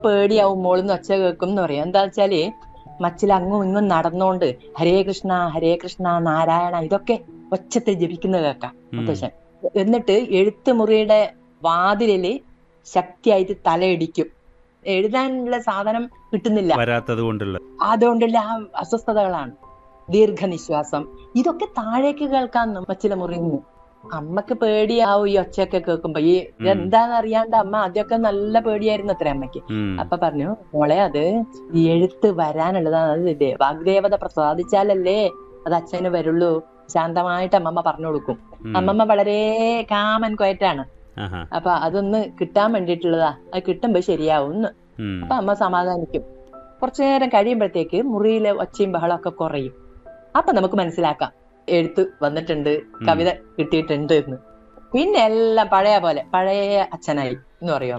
പേടിയാവും മോളിന്ന് ഒച്ച കേൾക്കും എന്ന് പറയും എന്താ വെച്ചാല് മച്ചിൽ അങ്ങും ഇങ്ങും നടന്നോണ്ട് ഹരേ കൃഷ്ണ ഹരേ കൃഷ്ണ നാരായണ ഇതൊക്കെ ഒച്ചത്തിൽ ജപിക്കുന്നത് കേൾക്കാം ഉം. മുത്തശ്ശൻ എന്നിട്ട് എഴുത്തുമുറിയുടെ വാതിലില് ശക്തിയായിട്ട് തലയിടിക്കും എഴുതാനുള്ള സാധനം കിട്ടുന്നില്ല വരാത്തത് കൊണ്ടുള്ള അതുകൊണ്ടുള്ള ആ അസ്വസ്ഥതകളാണ് ദീർഘനിശ്വാസം ഇതൊക്കെ താഴേക്ക് കേൾക്കാൻ മച്ചില മുറിയുന്നു അമ്മക്ക് പേടിയാവും ഈ ഒച്ചയൊക്കെ കേൾക്കുമ്പോ ഈ എന്താന്ന് അറിയാണ്ട് അമ്മ ആദ്യമൊക്കെ നല്ല പേടിയായിരുന്നു അത്ര അമ്മയ്ക്ക് ഉം. അപ്പൊ പറഞ്ഞു മോളെ അത് ഈ എഴുത്ത് വരാനുള്ളതാണ് അത് ദേ- വാഗ്ദേവത പ്രസാദിച്ചാലല്ലേ അത് അച്ഛന് വരുള്ളൂ ശാന്തമായിട്ട് അമ്മമ്മ പറഞ്ഞു കൊടുക്കും ഉം. അമ്മമ്മ വളരെ കാമൻ ക്വയറ്റാണ് ആഹാ. അപ്പൊ അതൊന്ന് കിട്ടാൻ വേണ്ടിയിട്ടുള്ളതാ അത് കിട്ടുമ്പോ ശരിയാവും എന്ന് ഉം. അപ്പൊ അമ്മ സമാധാനിക്കും കുറച്ചു നേരം കഴിയുമ്പോഴത്തേക്ക് മുറിയിലെ ഒച്ചയും ബഹളം ഒക്കെ കുറയും അപ്പൊ നമുക്ക് മനസ്സിലാക്കാം എഴുത്ത് വന്നിട്ടുണ്ട് കവിത കിട്ടിയിട്ടുണ്ട് എന്ന് പിന്നെ എല്ലാം പഴയ പോലെ പഴയ അച്ഛനായി എന്ന് പറയും